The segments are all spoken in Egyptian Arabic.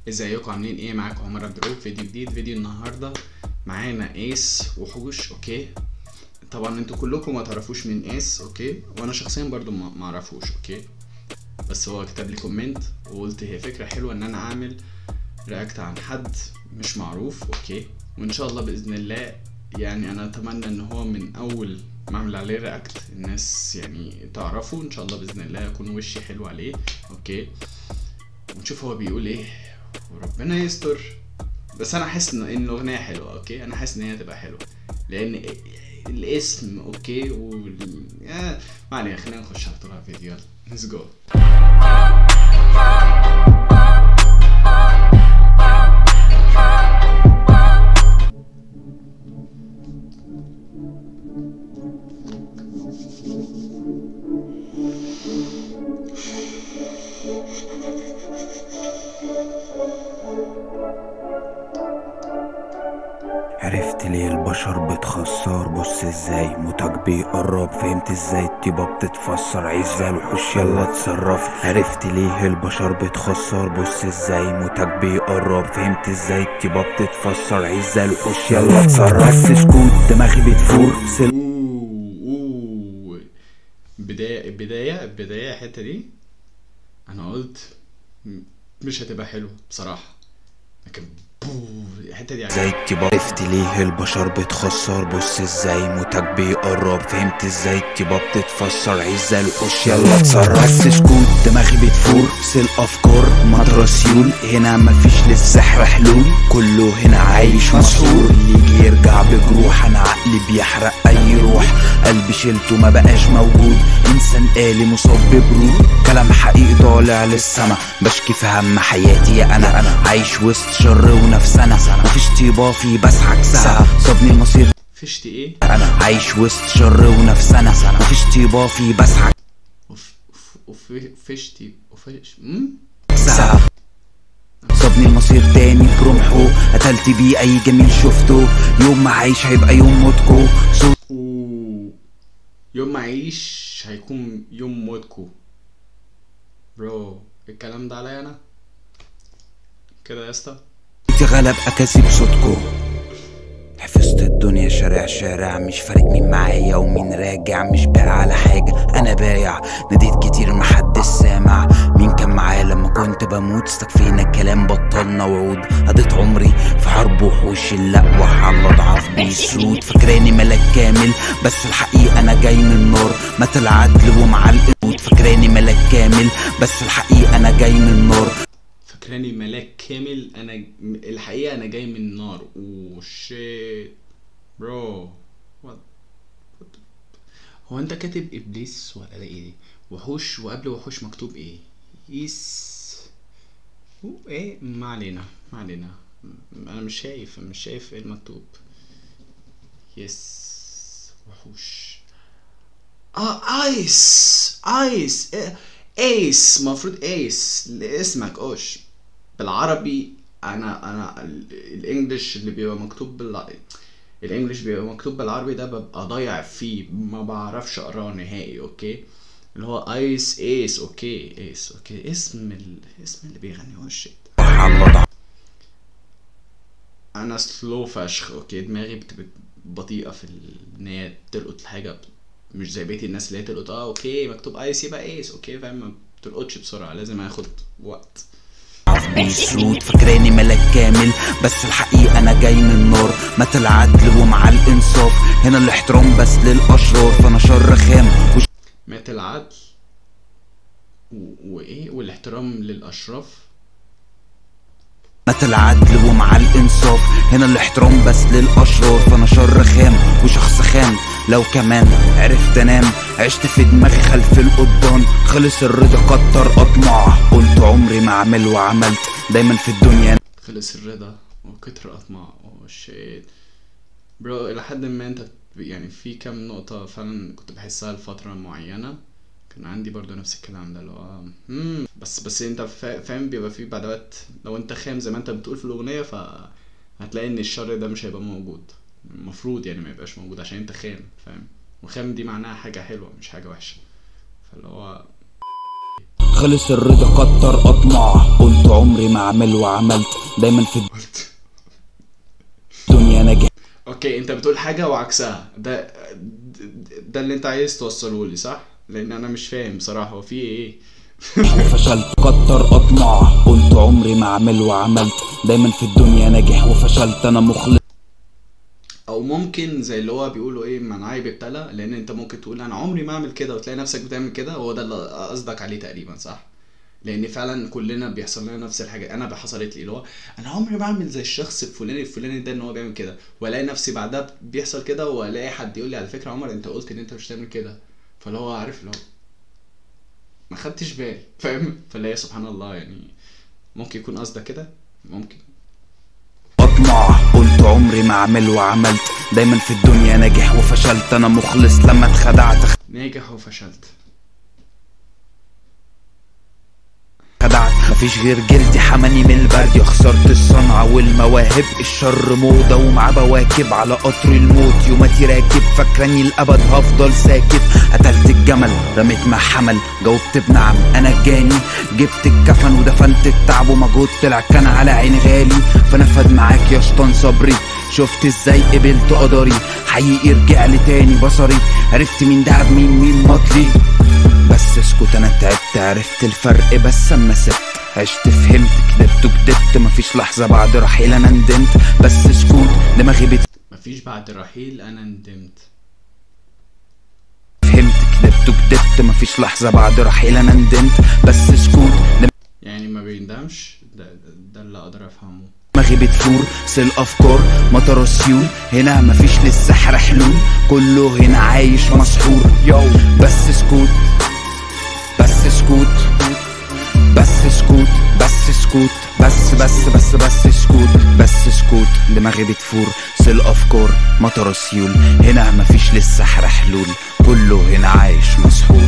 ازيكم عاملين ايه معاكم عمر عبد الرؤوف فيديو جديد فيديو النهارده معانا ايس وحوش اوكي طبعا انتوا كلكم ما تعرفوش مين ايس اوكي وانا شخصيا برضو ما ما اعرفوش اوكي بس هو كتب لي كومنت وقلت هي فكره حلوه ان انا اعمل رياكت عن حد مش معروف اوكي وان شاء الله باذن الله يعني انا اتمنى ان هو من اول ما اعمل عليه رياكت الناس يعني تعرفه ان شاء الله باذن الله يكون وشي حلو عليه اوكي ونشوف هو بيقول ايه وربنا يستر بس انا حاسس ان إن الاغنيه حلوه اوكي انا حاسس ان هي هتبقى حلوه لان الاسم اوكي وال... آه، ما علينا خلينا نخش على طول على الفيديو يلا ليتس جو عرفت ليه البشر بتخسر بص ازاي موتك بيقرب فهمت ازاي الطيبة بتتفسر عيش زي الوحوش يلا اتصرف عرفت ليه البشر بتخسر بص ازاي موتك بيقرب فهمت ازاي الطيبة بتتفسر عيش زي الوحوش يلا اتصرف بس سكوت دماغي بتفور سل اوه اوه بداية بداية بداية الحتة دي انا قلت م- مش هتبقى حلوة بصراحة لكن بو الحتة دي زي الطيبة عرفت ليه البشر بتخسر بص ازاي موتك بيقرب فهمت ازاي الطيبة بتتفسر عيش زي الوحوش يلا اتصرف بس سكوت دماغي بتفور سل افكار مدرسيول هنا مفيش للسحر حلول كله هنا عايش مسحور اللي يجي يرجع بجروح انا عقلي بيحرق اي روح قلبي شلته ما بقاش موجود انسان آلي مصاب ببرود كلام حقيقي طالع للسما بشكي في هم حياتي يا انا انا عايش وسط شر ونفسنا مفيش طيبة في بس عكسها صابني المصير فشت ايه انا عايش وسط شر ونفسنا مفيش طيبة في بس وف... وف... وفشتي وفش مم؟ عكسها صابني المصير تاني برمحه قتلت بيه اي جميل شفته يوم ما عايش هيبقى يوم موتكو صوت و... يوم ما اعيش هيكون يوم موتكو برو الكلام ده عليا انا كده يا اسطى غلب اكاذيب صوتكو حفظت الدنيا شارع شارع مش فارق مين معايا ومين راجع مش باقي على حاجة أنا بايع ناديت كتير محدش سامع مين كان معايا لما كنت بموت استكفينا الكلام بطلنا وعود قضيت عمري في حرب وحوش اللقوة على أضعاف بيسود فاكراني ملاك كامل بس الحقيقة أنا جاي من النار مات العدل ومع القرود فاكراني ملاك كامل بس الحقيقة أنا جاي من النار فاكراني ملاك كامل انا الحقيقه انا جاي من النار اوه شيت برو هو انت كاتب ابليس ولا ايه وحوش وقبل وحوش مكتوب ايه يس أوه، ايه ما علينا ما علينا انا مش شايف مش شايف ايه المكتوب يس وحوش اه ايس ايس إيه، ايس مفروض ايس اسمك اوش بالعربي انا انا ال- الانجليش اللي بيبقى مكتوب بال الانجليش بيبقى مكتوب بالعربي ده ببقى ضايع فيه ما بعرفش اقراه نهائي اوكي اللي هو ايس ايس اوكي ايس اوكي اسم ال... اسم اللي بيغني هو الشيت على أضعاف انا سلو فشخ اوكي دماغي بتبقى بطيئه في ال- ان هي تلقط الحاجه ب- مش زي بقيه الناس اللي هي تلقط اه اوكي مكتوب ايس يبقى ايس اوكي فاهم ما بتلقطش بسرعه لازم اخد وقت بيسود فاكراني ملاك كامل بس الحقيقة أنا جاي من النار مات العدل ومع الإنصاف هنا الاحترام بس للأشرار فأنا شر خام وش- مات العدل و... وايه والاحترام للاشراف مات العدل ومع الإنصاف هنا الاحترام بس للأشرار فأنا شر خام وشخص خام لو كمان عرفت أنام عشت في دماغي خلف القضبان خلص الرضا كتر أطماع قلت عمري ما أعمل وعملت دايما في الدنيا خلص الرضا وكتر اطماع اوه شيت برو الى حد ما انت ب- يعني في كام نقطة فعلا كنت بحسها لفترة معينة كان عندي برضو نفس الكلام ده اللي هو مم، بس بس انت فا- فاهم بيبقى في بعد وقت لو انت خام زي ما انت بتقول في الاغنية ف هتلاقي ان الشر ده مش هيبقى موجود المفروض يعني ما يبقاش موجود عشان انت خام فاهم وخام دي معناها حاجة حلوة مش حاجة وحشة فاللي هو خلص الرضا كتر اطمع قلت عمري ما اعمل وعملت دايما في قلت الدنيا ناجح اوكي انت بتقول حاجه وعكسها ده ده اللي انت عايز توصله لي صح لان انا مش فاهم بصراحه هو في ايه وفشلت كتر اطمع قلت عمري ما اعمل وعملت دايما في الدنيا ناجح وفشلت انا مخلص او ممكن زي اللي هو بيقولوا ايه من عيب ابتلى لان انت ممكن تقول انا عمري ما اعمل كده وتلاقي نفسك بتعمل كده هو ده اللي قصدك عليه تقريبا صح لان فعلا كلنا بيحصل لنا نفس الحاجه انا حصلت لي اللي هو انا عمري ما اعمل زي الشخص الفلاني الفلاني ده ان هو بيعمل كده والاقي نفسي بعدها بيحصل كده والاقي حد يقول لي على فكره عمر انت قلت ان انت مش هتعمل كده فاللي هو عارف اللي هو ما خدتش بالي فاهم فاللي هي سبحان الله يعني ممكن يكون قصدك كده ممكن اطمع قلت عمري ما اعمل وعملت دايما في الدنيا ناجح وفشلت انا مخلص لما اتخدعت ناجح وفشلت خدعت مفيش غير جلدي حماني من البرد خسرت الصنعة والمواهب الشر موضة ومع بواكب على قطر الموت يوماتي راكب فاكراني الابد هفضل ساكت قتلت الجمل رميت مع حمل جاوبت بنعم انا الجاني جبت الكفن ودفنت التعب ومجهود طلع كان على عين غالي فنفد معاك يا شطان صبري شفت ازاي قبلت قدري حقيقي رجع لي تاني بصري عرفت مين دعب مين مين مطلي بس اسكت انا تعبت عرفت الفرق بس اما سبت عشت فهمت كدبت وكدبت مفيش لحظة بعد رحيل انا ندمت بس سكوت دماغي بت مفيش بعد الرحيل انا ندمت فهمت كدبت وكدبت مفيش لحظة بعد رحيل انا ندمت بس سكوت يعني ما بيندمش ده, ده, ده اللي اقدر افهمه دماغي بتفور سيل افكار مطر السيول هنا مفيش للسحر حلول كله هنا عايش مسحور يو بس سكوت بس سكوت بس سكوت بس سكوت بس بس بس بس سكوت بس سكوت دماغي بتفور سيل افكار مطر السيول هنا مفيش للسحر حلول كله هنا عايش مسحور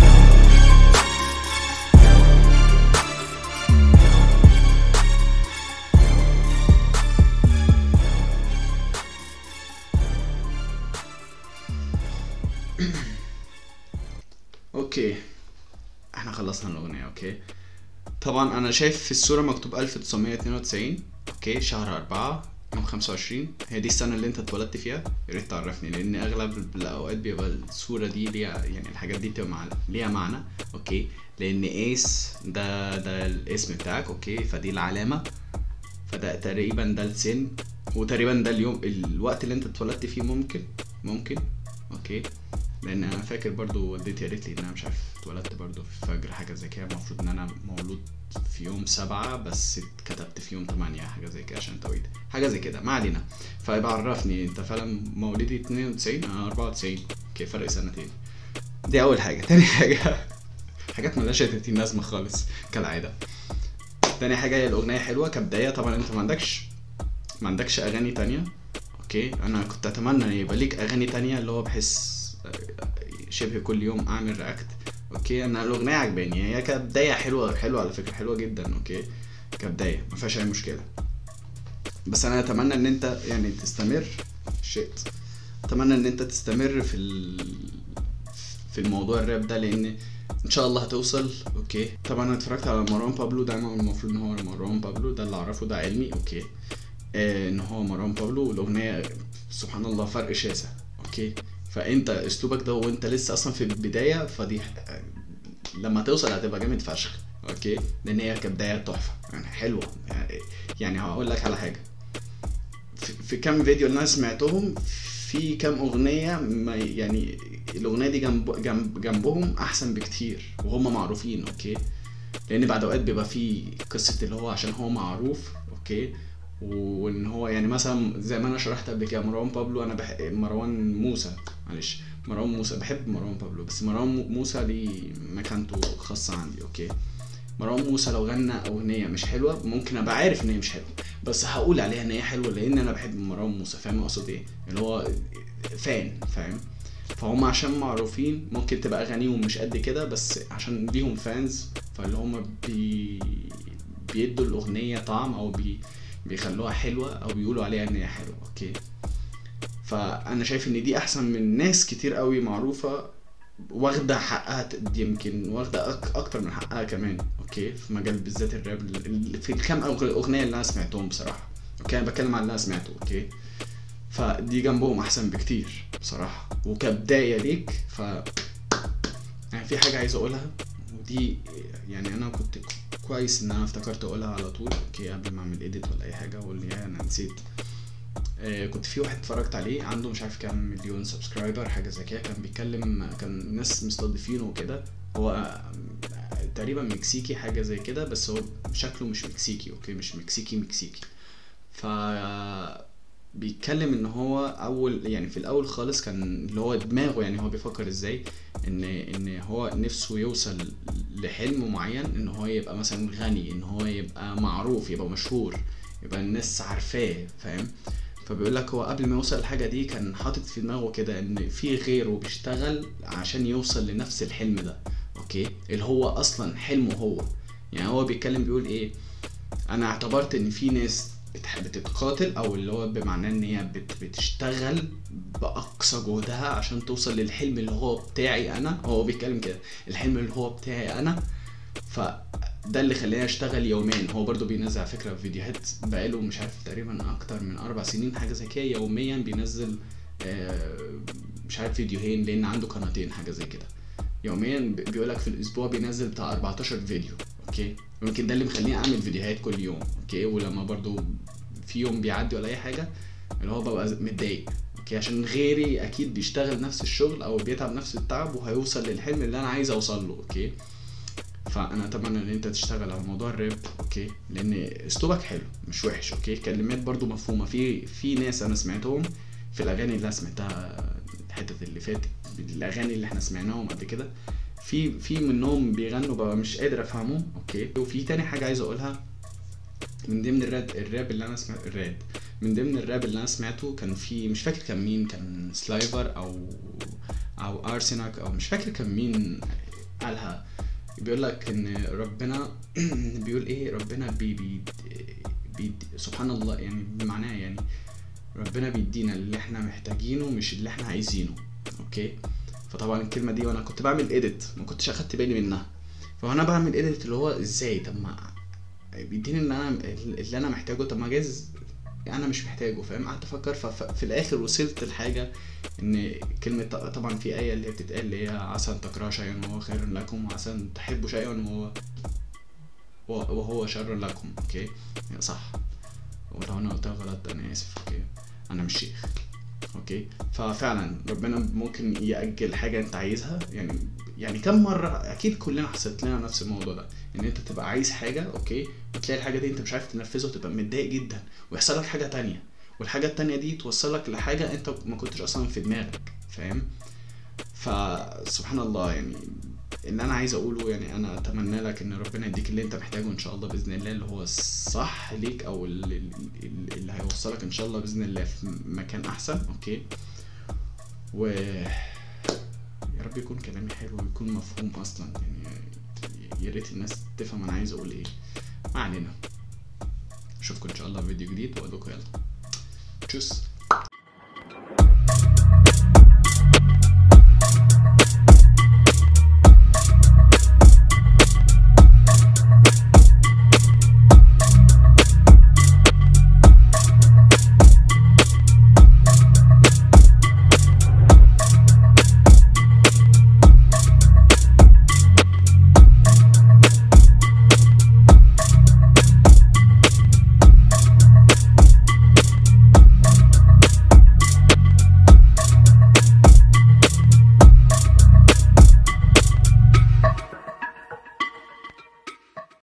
اوكي احنا خلصنا الاغنيه اوكي طبعا انا شايف في الصوره مكتوب 1992 اوكي شهر 4 يوم 25 هي دي السنه اللي انت اتولدت فيها يا ريت تعرفني لان اغلب الاوقات بيبقى الصوره دي ليها يعني الحاجات دي بتبقى مع... ليها معنى اوكي لان ايس ده ده الاسم بتاعك اوكي فدي العلامه فده تقريبا ده السن وتقريبا ده اليوم الوقت اللي انت اتولدت فيه ممكن ممكن اوكي لان انا فاكر برضو والدتي قالت لي ان انا مش عارف اتولدت برضو في فجر حاجه زي كده المفروض ان انا مولود في يوم سبعة بس اتكتبت في يوم تمانية حاجة زي كده عشان توقيت حاجة زي كده ما علينا فيبقى عرفني انت فعلا مواليدي 92 انا 94 اوكي فرق سنتين دي اول حاجة تاني حاجة حاجات ملهاش 30 لازمة خالص كالعادة تاني حاجة هي الأغنية حلوة كبداية طبعا انت ما عندكش ما عندكش أغاني تانية اوكي انا كنت اتمنى ان يبقى ليك اغاني تانية اللي هو بحس شبه كل يوم اعمل رياكت اوكي انا الاغنيه عجباني هي كبدايه حلوه حلوه على فكره حلوه جدا اوكي كبدايه ما فيهاش اي مشكله بس انا اتمنى ان انت يعني تستمر شيت اتمنى ان انت تستمر في ال... في الموضوع الراب ده لان ان شاء الله هتوصل اوكي طبعا انا اتفرجت على مروان بابلو دايما المفروض ان هو مروان بابلو ده اللي اعرفه ده علمي اوكي آه ان هو مروان بابلو والاغنيه سبحان الله فرق شاسع اوكي فانت اسلوبك ده وانت لسه اصلا في البدايه فدي لما توصل هتبقى جامد فشخ اوكي لان هي كبدايه تحفه يعني حلوه يعني, يعني هقول لك على حاجه في, في كام فيديو اللي انا سمعتهم في كام اغنيه ما يعني الاغنيه دي جنب جنب جنبهم احسن بكتير وهم معروفين اوكي لان بعد اوقات بيبقى في قصه اللي هو عشان هو معروف اوكي وان هو يعني مثلا زي ما انا شرحت قبل كده مروان بابلو انا بح... مروان موسى معلش مروان موسى بحب مروان بابلو بس مروان موسى ليه مكانته خاصة عندي اوكي مروان موسى لو غنى اغنية مش حلوة ممكن ابقى عارف ان هي مش حلوة بس هقول عليها ان هي حلوة لان انا بحب مروان موسى فاهم اقصد ايه اللي هو فان فاهم فهم عشان معروفين ممكن تبقى اغانيهم مش قد كده بس عشان ليهم فانز فاللي هم بي... بيدوا الاغنية طعم او بي بيخلوها حلوة او بيقولوا عليها ان هي حلوة اوكي فانا شايف ان دي احسن من ناس كتير قوي معروفة واخده حقها ت- يمكن واخده أك اكتر من حقها كمان اوكي في مجال بالذات الراب ال- ال- في الكام أغ- اغنيه اللي انا سمعتهم بصراحه اوكي انا بتكلم عن اللي انا سمعته اوكي فدي جنبهم احسن بكتير بصراحه وكبدايه ليك ف يعني في حاجه عايز اقولها ودي يعني انا كنت كويس ان انا افتكرت اقولها على طول اوكي قبل ما اعمل اديت ولا اي حاجه اقول يا انا نسيت آه، كنت في واحد اتفرجت عليه عنده مش عارف كام مليون سبسكرايبر حاجه زي كده كان بيتكلم كان ناس مستضيفينه وكده هو آه، تقريبا مكسيكي حاجه زي كده بس هو شكله مش مكسيكي اوكي مش مكسيكي مكسيكي ف بيتكلم ان هو اول يعني في الاول خالص كان اللي هو دماغه يعني هو بيفكر ازاي ان ان هو نفسه يوصل لحلم معين ان هو يبقى مثلا غني ان هو يبقى معروف يبقى مشهور يبقى الناس عارفاه فاهم فبيقول لك هو قبل ما يوصل الحاجه دي كان حاطط في دماغه كده ان في غيره بيشتغل عشان يوصل لنفس الحلم ده اوكي اللي هو اصلا حلمه هو يعني هو بيتكلم بيقول ايه انا اعتبرت ان في ناس بتح- بتتقاتل او اللي هو بمعناه ان هي بت- بتشتغل باقصى جهدها عشان توصل للحلم اللي هو بتاعي انا هو بيتكلم كده الحلم اللي هو بتاعي انا فده اللي خلاني اشتغل يوميا هو برضو بينزل على فكره فيديوهات بقاله مش عارف تقريبا اكتر من اربع سنين حاجه زي كده يوميا بينزل آه، مش عارف فيديوهين لان عنده قناتين حاجه زي كده يوميا بيقول لك في الاسبوع بينزل بتاع 14 فيديو اوكي يمكن ده اللي مخليني اعمل فيديوهات كل يوم اوكي ولما برضو في يوم بيعدي ولا اي حاجه اللي هو ببقى متضايق اوكي عشان غيري اكيد بيشتغل نفس الشغل او بيتعب نفس التعب وهيوصل للحلم اللي انا عايز اوصل له اوكي فانا اتمنى ان انت تشتغل على موضوع الراب اوكي لان اسلوبك حلو مش وحش اوكي كلمات برضو مفهومه في في ناس انا سمعتهم في الاغاني اللي انا سمعتها الحتت اللي فاتت الاغاني اللي احنا سمعناهم قبل كده في في منهم بيغنوا بقى مش قادر افهمهم اوكي وفي تاني حاجه عايز اقولها من ضمن الراب الراب اللي انا سمعت الراب من ضمن الراب اللي انا سمعته كان في مش فاكر كان مين كان سلايفر او او ارسناك او مش فاكر كان مين قالها بيقول لك ان ربنا بيقول ايه ربنا بي بي بي سبحان الله يعني بمعناه يعني ربنا بيدينا اللي احنا محتاجينه مش اللي احنا عايزينه اوكي فطبعا الكلمه دي وانا كنت بعمل اديت ما كنتش اخدت بالي منها فانا بعمل اديت اللي هو ازاي طب ما بيديني ان انا اللي انا محتاجه طب ما جايز انا مش محتاجه فاهم قعدت افكر ففي الاخر وصلت لحاجه ان كلمه طبعا في ايه اللي هي بتتقال اللي هي عسى ان تكرهوا شيئا وهو خير لكم وعسى ان تحبوا شيئا وهو وهو شر لكم اوكي صح ولو انا قلتها غلط انا اسف اوكي انا مش شيخ اوكي ففعلا ربنا ممكن يأجل حاجه انت عايزها يعني يعني كم مره اكيد كلنا حصلت لنا نفس الموضوع ده ان انت تبقى عايز حاجه اوكي وتلاقي الحاجه دي انت مش عارف تنفذها وتبقى متضايق جدا ويحصل لك حاجه تانية والحاجه التانية دي توصلك لحاجه انت ما كنتش اصلا في دماغك فاهم فسبحان الله يعني اللي انا عايز اقوله يعني انا اتمنى لك ان ربنا يديك اللي انت محتاجه ان شاء الله باذن الله اللي هو الصح ليك او اللي, اللي هيوصلك ان شاء الله باذن الله في مكان احسن اوكي و يا رب يكون كلامي حلو ويكون مفهوم اصلا يعني يا ريت الناس تفهم انا عايز اقول ايه ما علينا اشوفكم ان شاء الله في فيديو جديد واقول لكم يلا تشوس